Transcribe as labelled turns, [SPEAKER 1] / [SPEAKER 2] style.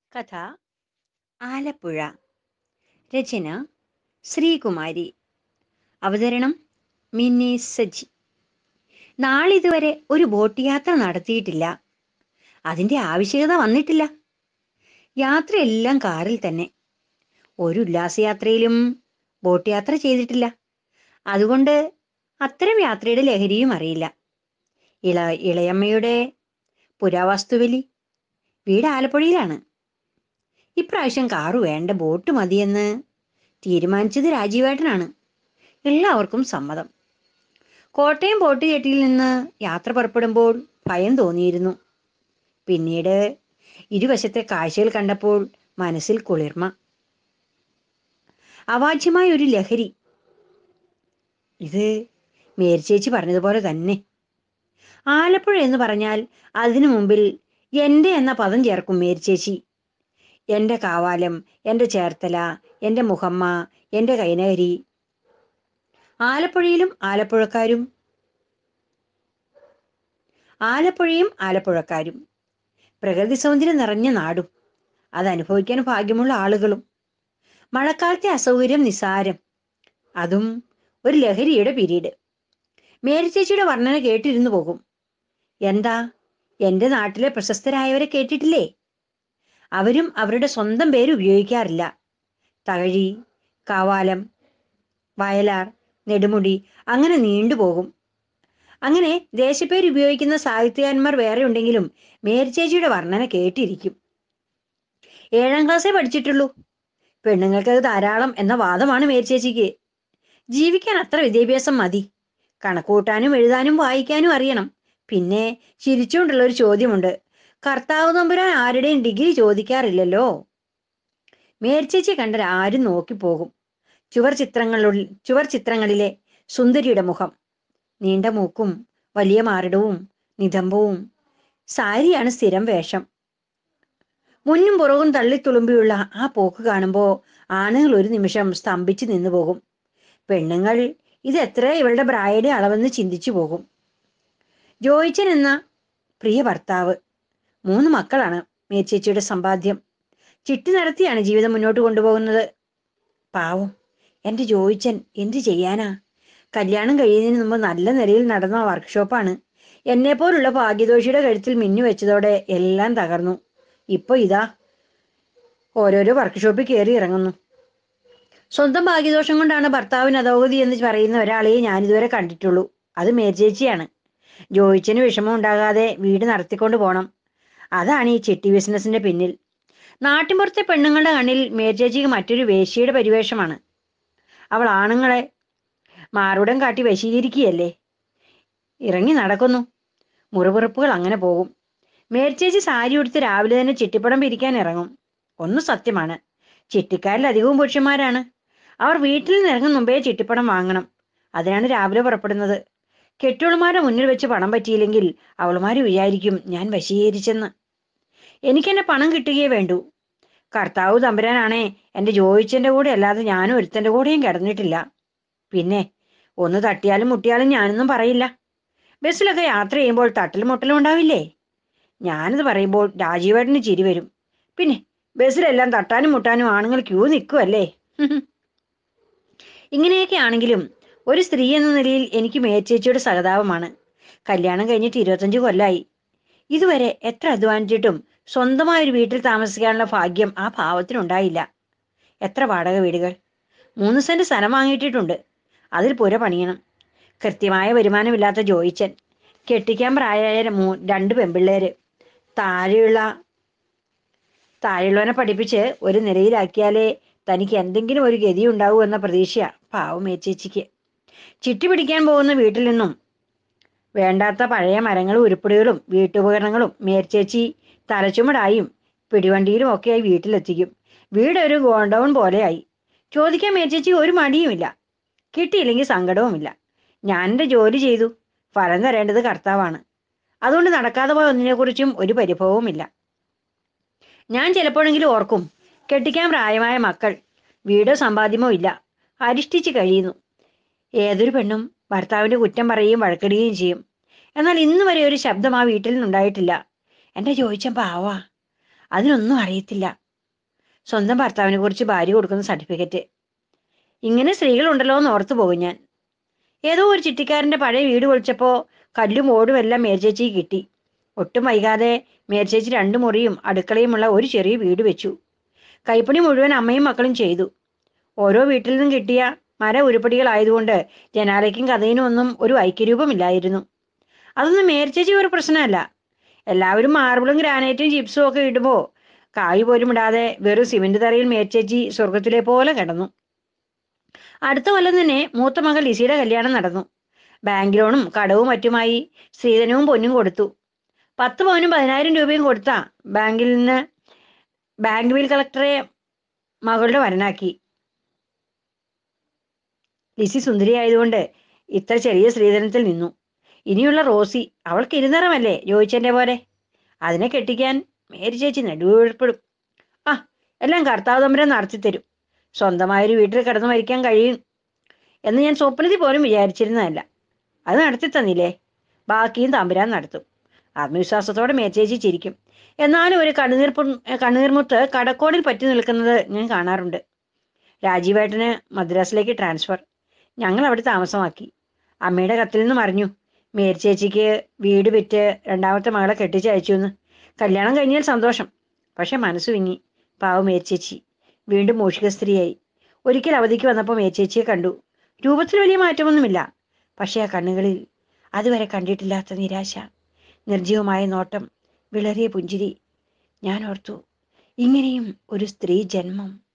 [SPEAKER 1] കഥ ആലപ്പുഴ രചന ശ്രീകുമാരി അവതരണം മിന്നി സജി നാളിതുവരെ ഒരു ബോട്ട് യാത്ര നടത്തിയിട്ടില്ല അതിൻ്റെ ആവശ്യകത വന്നിട്ടില്ല യാത്രയെല്ലാം കാറിൽ തന്നെ ഒരു ഉല്ലാസയാത്രയിലും ബോട്ട് യാത്ര ചെയ്തിട്ടില്ല അതുകൊണ്ട് അത്തരം യാത്രയുടെ ലഹരിയും അറിയില്ല ഇള ഇളയമ്മയുടെ പുരാവസ്തുവലി വീട് ആലപ്പുഴയിലാണ് ഇപ്രാവശ്യം കാറ് വേണ്ട ബോട്ട് മതിയെന്ന് തീരുമാനിച്ചത് രാജീവേട്ടനാണ് എല്ലാവർക്കും സമ്മതം കോട്ടയം ബോട്ട് ജെട്ടിയിൽ നിന്ന് യാത്ര പുറപ്പെടുമ്പോൾ ഭയം തോന്നിയിരുന്നു പിന്നീട് ഇരുവശത്തെ കാഴ്ചകൾ കണ്ടപ്പോൾ മനസ്സിൽ കുളിർമ അവാച്യമായ ഒരു ലഹരി ഇത് മേരിച്ചേച്ചി പറഞ്ഞതുപോലെ തന്നെ ആലപ്പുഴ എന്ന് പറഞ്ഞാൽ അതിനു മുമ്പിൽ എൻ്റെ എന്ന പദം ചേർക്കും മേരിച്ചേച്ചി എൻ്റെ കാവാലം എൻ്റെ ചേർത്തല എൻ്റെ മുഹമ്മ എൻ്റെ കൈനകരി ആലപ്പുഴയിലും ആലപ്പുഴക്കാരും ആലപ്പുഴയും ആലപ്പുഴക്കാരും പ്രകൃതി സൗന്ദര്യം നിറഞ്ഞ നാടും അത് അനുഭവിക്കാൻ ഭാഗ്യമുള്ള ആളുകളും മഴക്കാലത്തെ അസൗകര്യം നിസാരം അതും ഒരു ലഹരിയുടെ പിരീഡ് മേരിച്ചേച്ചിയുടെ വർണ്ണന കേട്ടിരുന്നു പോകും എന്താ എൻ്റെ നാട്ടിലെ പ്രശസ്തരായവരെ കേട്ടിട്ടില്ലേ അവരും അവരുടെ സ്വന്തം പേര് ഉപയോഗിക്കാറില്ല തകഴി കാവാലം വയലാർ നെടുമുടി അങ്ങനെ നീണ്ടുപോകും അങ്ങനെ ദേശപ്പേര് ഉപയോഗിക്കുന്ന സാഹിത്യകാരന്മാർ വേറെ ഉണ്ടെങ്കിലും മേരിച്ചേച്ചിയുടെ വർണ്ണന കേട്ടിരിക്കും ഏഴാം ക്ലാസ്സേ പഠിച്ചിട്ടുള്ളൂ പെണ്ണുങ്ങൾക്ക് ധാരാളം എന്ന വാദമാണ് മേരിച്ചേച്ചിക്ക് ജീവിക്കാൻ അത്ര വിദ്യാഭ്യാസം മതി കണക്കൂട്ടാനും എഴുതാനും വായിക്കാനും അറിയണം പിന്നെ ചിരിച്ചുകൊണ്ടുള്ള ഒരു ചോദ്യമുണ്ട് കർത്താവ് തമ്പുരാൻ ആരുടെയും ഡിഗ്രി ചോദിക്കാറില്ലല്ലോ മേരിച്ചേച്ചി കണ്ടാൽ ആരും നോക്കിപ്പോകും ചുവർ ചിത്രങ്ങളിൽ ചുവർ ചിത്രങ്ങളിലെ സുന്ദരിയുടെ മുഖം നീണ്ട മൂക്കും വലിയ മാറിടവും നിതംബവും സാരിയാണ് സ്ഥിരം വേഷം മുന്നും പുറകും തള്ളിത്തുളുമ്പിയുള്ള ആ പോക്ക് കാണുമ്പോൾ ആണുങ്ങൾ ഒരു നിമിഷം സ്തംഭിച്ചു നിന്നു പോകും പെണ്ണുങ്ങൾ ഇത് എത്ര ഇവളുടെ ബ്രായുടെ അളവെന്ന് ചിന്തിച്ചു പോകും ജോയിച്ചൻ എന്ന പ്രിയ ഭർത്താവ് മൂന്ന് മക്കളാണ് മേച്ചേച്ചിയുടെ സമ്പാദ്യം ചിട്ടി നടത്തിയാണ് ജീവിതം മുന്നോട്ട് കൊണ്ടുപോകുന്നത് പാവം എൻ്റെ ജോയിച്ചൻ എന്ത് ചെയ്യാനാ കല്യാണം കഴിയുന്നതിന് മുമ്പ് നല്ല നിലയിൽ നടന്ന വർക്ക്ഷോപ്പാണ് എന്നെപ്പോലുള്ള ഭാഗ്യദോഷിയുടെ കഴുത്തിൽ മിന്നു വെച്ചതോടെ എല്ലാം തകർന്നു ഇപ്പൊ ഇതാ ഓരോരോ വർക്ക്ഷോപ്പിൽ കയറി ഇറങ്ങുന്നു സ്വന്തം ഭാഗ്യദോഷം കൊണ്ടാണ് ഭർത്താവിന് അധോഗതി എന്ന് പറയുന്ന ഒരാളെയെ ഞാനിതുവരെ കണ്ടിട്ടുള്ളൂ അത് മേർചേച്ചിയാണ് ജോയിച്ചന് വിഷമം ഉണ്ടാകാതെ വീട് നടത്തിക്കൊണ്ട് പോകണം അതാണ് ഈ ചിട്ടി ബിസിനസിന്റെ പിന്നിൽ നാട്ടിൻപുറത്തെ പെണ്ണുങ്ങളുടെ കണ്ണിൽ മേർചേച്ചിക്ക് മറ്റൊരു വേശ്യയുടെ പരിവേഷമാണ് അവൾ ആണുങ്ങളെ മാറുടം കാട്ടി വശീകരിക്കുകയല്ലേ ഇറങ്ങി നടക്കുന്നു മുറിവുറപ്പുകൾ അങ്ങനെ പോകും മേർച്ചേച്ചി സാരി ഉടുത്ത് രാവിലെ തന്നെ ചിട്ടിപ്പടം പിരിക്കാൻ ഇറങ്ങും ഒന്ന് സത്യമാണ് ചിട്ടിക്കാരിൽ അധികവും പുരുഷന്മാരാണ് അവർ വീട്ടിൽ നിന്ന് ഇറങ്ങും മുമ്പേ ചിട്ടിപ്പടം വാങ്ങണം അതിനാണ് രാവിലെ പുറപ്പെടുന്നത് കെട്ടുകളുമാരുടെ മുന്നിൽ വെച്ച് പണം പറ്റിയില്ലെങ്കിൽ അവളുമാർ വിചാരിക്കും ഞാൻ വശീകരിച്ചെന്ന് എനിക്കെന്നെ പണം കിട്ടുകയേ വേണ്ടൂ കർത്താവ് തമ്പുരാനാണേ എൻ്റെ ജോയിച്ചൻ്റെ കൂടെ അല്ലാതെ ഞാനും ഒരുത്തൻ്റെ കൂടെയും കിടന്നിട്ടില്ല പിന്നെ ഒന്ന് തട്ടിയാലും മുട്ടിയാലും ഞാനൊന്നും പറയില്ല ബസ്സിലൊക്കെ യാത്ര ചെയ്യുമ്പോൾ തട്ടലും മുട്ടലും ഉണ്ടാവില്ലേ ഞാനത് പറയുമ്പോൾ രാജീവേട്ടന് ചിരി വരും പിന്നെ ബസ്സിലെല്ലാം തട്ടാനും മുട്ടാനും ആണുങ്ങൾ ക്യൂ നിൽക്കുമല്ലേ ഇങ്ങനെയൊക്കെ ആണെങ്കിലും ഒരു സ്ത്രീ എന്ന നിലയിൽ എനിക്ക് മേച്ചേച്ചിയുടെ സഹതാപമാണ് കല്യാണം കഴിഞ്ഞിട്ട് ഇരുപത്തഞ്ച് കൊല്ലായി ഇതുവരെ എത്ര അധ്വാനിച്ചിട്ടും സ്വന്തമായ ഒരു വീട്ടിൽ താമസിക്കാനുള്ള ഭാഗ്യം ആ പാവത്തിനുണ്ടായില്ല എത്ര വാടക വീടുകൾ മൂന്ന് സെന്റ് സ്ഥലം വാങ്ങിയിട്ടിട്ടുണ്ട് അതിൽ പുര പണിയണം കൃത്യമായ വരുമാനമില്ലാത്ത ജോയിച്ചൻ കെട്ടിക്കാൻ പ്രായമായ മൂ രണ്ട് പെൺപിള്ളേര് താഴെയുള്ള താഴെയുള്ളവനെ പഠിപ്പിച്ച് ഒരു നിലയിലാക്കിയാലേ തനിക്ക് എന്തെങ്കിലും ഒരു ഗതി ഉണ്ടാവൂ എന്ന പ്രതീക്ഷയാ പാവം മേച്ചേച്ചിക്ക് ചിട്ടി പിടിക്കാൻ പോകുന്ന വീട്ടിൽ നിന്നും വേണ്ടാത്ത പഴയ മരങ്ങളും ഉരുപ്പടികളും വീട്ടുപകരണങ്ങളും മേർച്ചേച്ചി തലച്ചുമടായും പിടിവണ്ടിയിലും ഒക്കെയായി വീട്ടിലെത്തിക്കും വീട് ഒരു ഗോഡൗൺ പോലെയായി ചോദിക്കാൻ മേർച്ചേച്ചി ഒരു മടിയുമില്ല കിട്ടിയില്ലെങ്കിൽ സങ്കടവുമില്ല ഞാൻ എൻ്റെ ജോലി ചെയ്തു ഫലം തരേണ്ടത് കർത്താവാണ് അതുകൊണ്ട് നടക്കാതെ പോയ ഒന്നിനെക്കുറിച്ചും ഒരു പരിഭവവുമില്ല ഞാൻ ചിലപ്പോഴെങ്കിലും ഓർക്കും കെട്ടിക്കാൻ പ്രായമായ മക്കൾ വീടോ സമ്പാദ്യമോ ഇല്ല അരിഷ്ടിച്ച് കഴിയുന്നു ഏതൊരു പെണ്ണും ഭർത്താവിൻ്റെ കുറ്റം പറയുകയും വഴക്കിടുകയും ചെയ്യും എന്നാൽ ഇന്ന് വരെ ഒരു ശബ്ദം ആ വീട്ടിൽ നിന്നുണ്ടായിട്ടില്ല എൻ്റെ ചോദിച്ച പാവാ അതിനൊന്നും അറിയത്തില്ല സ്വന്തം ഭർത്താവിനെ കുറിച്ച് ഭാര്യ കൊടുക്കുന്ന സർട്ടിഫിക്കറ്റ് ഇങ്ങനെ സ്ത്രീകളുണ്ടല്ലോ എന്ന് ഓർത്തു പോകും ഞാൻ ഏതോ ഒരു ചിട്ടിക്കാരന്റെ പഴയ വീട് പൊളിച്ചപ്പോൾ കല്ലും ഓടും എല്ലാം മേർചേച്ചിക്ക് കിട്ടി ഒട്ടും വൈകാതെ മേർചേച്ചി രണ്ടു മുറിയും അടുക്കളയുമുള്ള ഒരു ചെറിയ വീട് വെച്ചു കൈപ്പണി മുഴുവൻ അമ്മയും മക്കളും ചെയ്തു ഓരോ വീട്ടിൽ നിന്നും കിട്ടിയ മര ഉരുപ്പടികളായതുകൊണ്ട് ജനാലയ്ക്കും കഥയിനും ഒന്നും ഒരു ഐക്യരൂപമില്ലായിരുന്നു അതൊന്നും മേർച്ചേച്ചി ഒരു പ്രശ്നമല്ല എല്ലാവരും മാർബിളും ഗ്രാനൈറ്റും ചിപ്സും ഒക്കെ ഇടുമ്പോൾ കായ് പോലും ഇടാതെ വെറും സിമെന്റ് തറയിൽ മേർച്ചേച്ചി സ്വർഗത്തിലെ പോലെ കിടന്നു അടുത്ത കൊല്ലം തന്നെ മൂത്ത മകൾ ലിസിയുടെ കല്യാണം നടന്നു ബാങ്ക് ലോണും കടവും മറ്റുമായി സ്ത്രീധനവും പൊന്നും കൊടുത്തു പത്ത് പവനും പതിനായിരം രൂപയും കൊടുത്ത ബാങ്കിൽ നിന്ന് ബാങ്ക് ബിൽ കളക്ടറെ മകളുടെ വരനാക്കി ലിസി സുന്ദരിയായതുകൊണ്ട് ഇത്ര ചെറിയ സ്ത്രീധനത്തിൽ നിന്നു ഇനിയുള്ള റോസി അവൾക്ക് ഇരുനിറമല്ലേ ജോയിച്ചന്റെ പോലെ അതിനെ കെട്ടിക്കാൻ മേരി ചേച്ചി നെടുവീഴ്പ്പെടും ആ എല്ലാം കർത്താവ് തമ്പുരാൻ നടത്തിത്തരും സ്വന്തമായൊരു വീട്ടിൽ കിടന്നു മരിക്കാൻ കഴിയും എന്ന് ഞാൻ സ്വപ്നത്തിൽ പോലും വിചാരിച്ചിരുന്നതല്ല അത് നടത്തി തന്നില്ലേ ബാക്കിയും തമ്പുരാൻ നടത്തും ആത്മവിശ്വാസത്തോടെ മേച്ചേച്ചി ചിരിക്കും എന്നാലും ഒരു കണ്ണുനീർ കണ്ണുനീർമുത്ത് കടക്കോടിൽ പറ്റി നിൽക്കുന്നത് ഞാൻ കാണാറുണ്ട് രാജീവേട്ടന് മദ്രാസിലേക്ക് ട്രാൻസ്ഫർ ഞങ്ങൾ അവിടെ താമസമാക്കി അമ്മയുടെ കത്തിൽ നിന്നും അറിഞ്ഞു മേരിച്ചേച്ചിക്ക് വീട് വിറ്റ് രണ്ടാമത്തെ മകളെ കെട്ടിച്ചയച്ചു എന്ന് കല്യാണം കഴിഞ്ഞാൽ സന്തോഷം പക്ഷെ മനസ്സ് വിങ്ങി പാവം മേരിച്ചേച്ചി വീണ്ടും മൂഷിക സ്ത്രീയായി ഒരിക്കൽ അവധിക്ക് വന്നപ്പോൾ മേരിച്ചേച്ചിയെ കണ്ടു രൂപത്തിൽ വലിയ മാറ്റമൊന്നുമില്ല പക്ഷേ ആ കണ്ണുകളിൽ അതുവരെ കണ്ടിട്ടില്ലാത്ത നിരാശ നിർജീവമായ നോട്ടം വിളറിയ പുഞ്ചിരി ഞാൻ ഓർത്തു ഇങ്ങനെയും ഒരു സ്ത്രീ ജന്മം